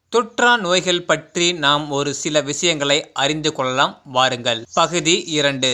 தொற்றா நோய்கள் பற்றி நாம் ஒரு சில விஷயங்களை அறிந்து கொள்ளலாம் வாருங்கள் பகுதி இரண்டு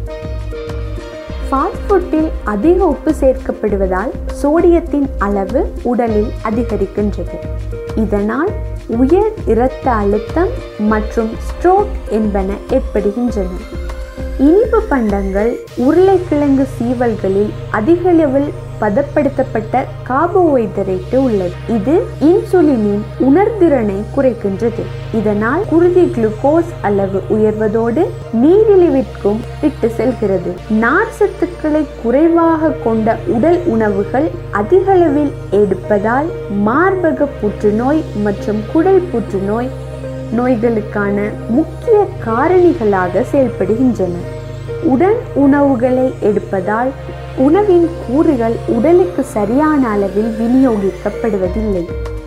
ஃபாஸ்ட் ஃபுட்டில் அதிக உப்பு சேர்க்கப்படுவதால் சோடியத்தின் அளவு உடலில் அதிகரிக்கின்றது இதனால் உயர் இரத்த அழுத்தம் மற்றும் ஸ்ட்ரோக் என்பன ஏற்படுகின்றன இனிப்பு பண்டங்கள் உருளைக்கிழங்கு சீவல்களில் அதிகளவில் பதப்படுத்தப்பட்ட கார்போஹைட்ரேட் உள்ளது இது இன்சுலினின் உணர்திறனை குறைக்கின்றது இதனால் குருதி குளுக்கோஸ் அளவு உயர்வதோடு நீரிழிவிற்கும் இட்டு செல்கிறது நார் சத்துக்களை குறைவாக கொண்ட உடல் உணவுகள் அதிகளவில் எடுப்பதால் மார்பக புற்றுநோய் மற்றும் குடல் புற்றுநோய் நோய்களுக்கான முக்கிய காரணிகளாக செயல்படுகின்றன உடன் உணவுகளை எடுப்பதால் உணவின் கூறுகள் உடலுக்கு சரியான அளவில் விநியோகிக்கப்படுவதில்லை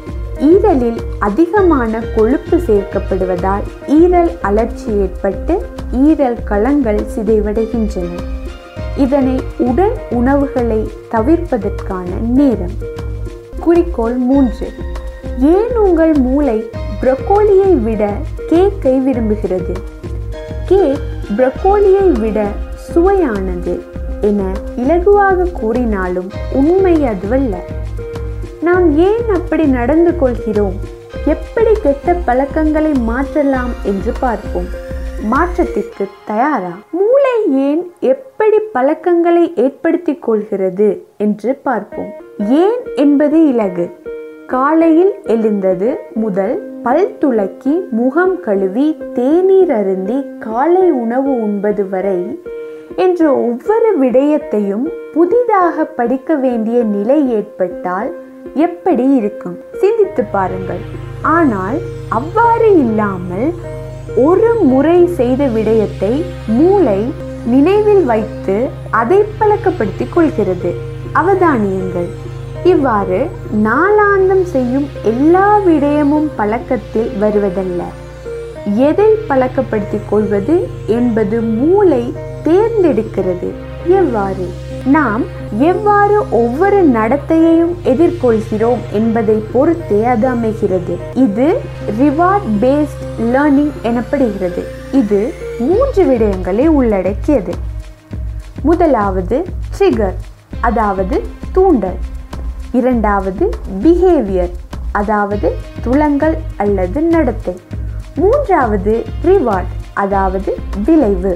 ஈரலில் அதிகமான கொழுப்பு சேர்க்கப்படுவதால் ஈரல் அழற்சி ஏற்பட்டு ஈரல் களங்கள் சிதைவடைகின்றன இதனை உடன் உணவுகளை தவிர்ப்பதற்கான நேரம் குறிக்கோள் மூன்று ஏன் உங்கள் மூளை ப்ரொக்கோலியை விட கேக்கை விரும்புகிறது கேக் ப்ரொக்கோலியை விட சுவையானது என இலகுவாக கூறினாலும் உண்மை அதுவல்ல நாம் ஏன் அப்படி நடந்து கொள்கிறோம் எப்படி கெட்ட பழக்கங்களை மாற்றலாம் என்று பார்ப்போம் மாற்றத்திற்கு தயாரா மூளை ஏன் எப்படி பழக்கங்களை ஏற்படுத்திக் கொள்கிறது என்று பார்ப்போம் ஏன் என்பது இலகு காலையில் எழுந்தது முதல் பல் துளக்கி முகம் கழுவி தேநீர் அருந்தி காலை உணவு உண்பது வரை என்ற ஒவ்வொரு விடயத்தையும் புதிதாக படிக்க வேண்டிய நிலை ஏற்பட்டால் எப்படி இருக்கும் சிந்தித்து பாருங்கள் ஆனால் அவ்வாறு இல்லாமல் ஒரு முறை செய்த விடயத்தை மூளை நினைவில் வைத்து அதை பழக்கப்படுத்திக் கொள்கிறது அவதானியுங்கள் இவ்வாறு நாளாந்தம் செய்யும் எல்லா விடயமும் பழக்கத்தில் வருவதல்ல எதை பழக்கப்படுத்திக் கொள்வது என்பது மூளை தேர்ந்தெடுக்கிறது எவ்வாறு நாம் எவ்வாறு ஒவ்வொரு நடத்தையையும் எதிர்கொள்கிறோம் என்பதை பொறுத்தே அது அமைகிறது இது ரிவார்ட் பேஸ்ட் லேர்னிங் எனப்படுகிறது இது மூன்று விடயங்களை உள்ளடக்கியது முதலாவது ட்ரிகர் அதாவது தூண்டல் இரண்டாவது பிஹேவியர் அதாவது துளங்கள் அல்லது நடத்தை மூன்றாவது ரிவார்ட் அதாவது விளைவு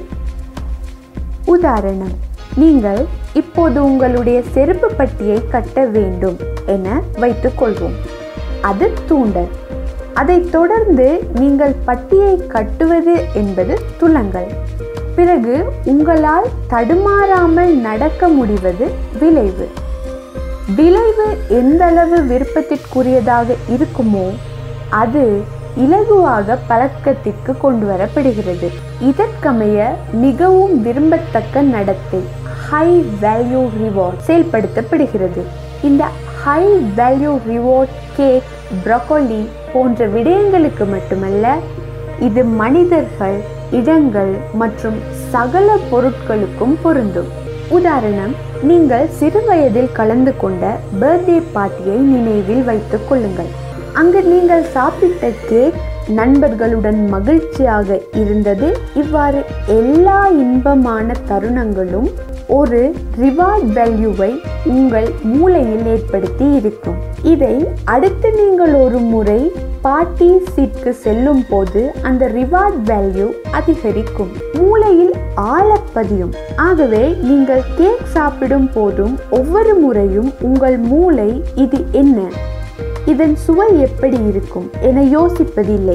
உதாரணம் நீங்கள் இப்போது உங்களுடைய செருப்பு பட்டியை கட்ட வேண்டும் என வைத்துக்கொள்வோம் அது தூண்டல் அதைத் தொடர்ந்து நீங்கள் பட்டியை கட்டுவது என்பது துளங்கள் பிறகு உங்களால் தடுமாறாமல் நடக்க முடிவது விளைவு விளைவு எந்தளவு விருப்பத்திற்குரியதாக இருக்குமோ அது இலகுவாக பழக்கத்திற்கு கொண்டு வரப்படுகிறது இதற்கமைய மிகவும் விரும்பத்தக்க நடத்தை ஹை வேல்யூ ரிவார்ட் செயல்படுத்தப்படுகிறது இந்த high value reward cake broccoli போன்ற விடயங்களுக்கு மட்டுமல்ல இது மனிதர்கள் இடங்கள் மற்றும் சகல பொருட்களுக்கும் பொருந்தும் உதாரணம் நீங்கள் சிறு வயதில் கலந்து கொண்ட பர்த்டே பார்ட்டியை நினைவில் வைத்துக் கொள்ளுங்கள் அங்கு நீங்கள் சாப்பிட்ட கேக் நண்பர்களுடன் மகிழ்ச்சியாக இருந்தது இவ்வாறு எல்லா இன்பமான தருணங்களும் ஒரு ரிவார்ட் வேல்யூவை உங்கள் மூளையில் ஏற்படுத்தி இருக்கும் இதை அடுத்து நீங்கள் ஒரு முறை பார்ட்டி சீட்க்கு செல்லும் போது அந்த ரிவார்ட் வேல்யூ அதிகரிக்கும் மூளையில் ஆழப்பதியும் ஆகவே நீங்கள் கேக் சாப்பிடும் போதும் ஒவ்வொரு முறையும் உங்கள் மூளை இது என்ன இதன் சுவை எப்படி இருக்கும் என யோசிப்பதில்லை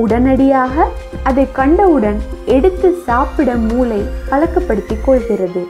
உடனடியாக அதை கண்டவுடன் எடுத்து சாப்பிட மூளை பழக்கப்படுத்திக் கொள்கிறது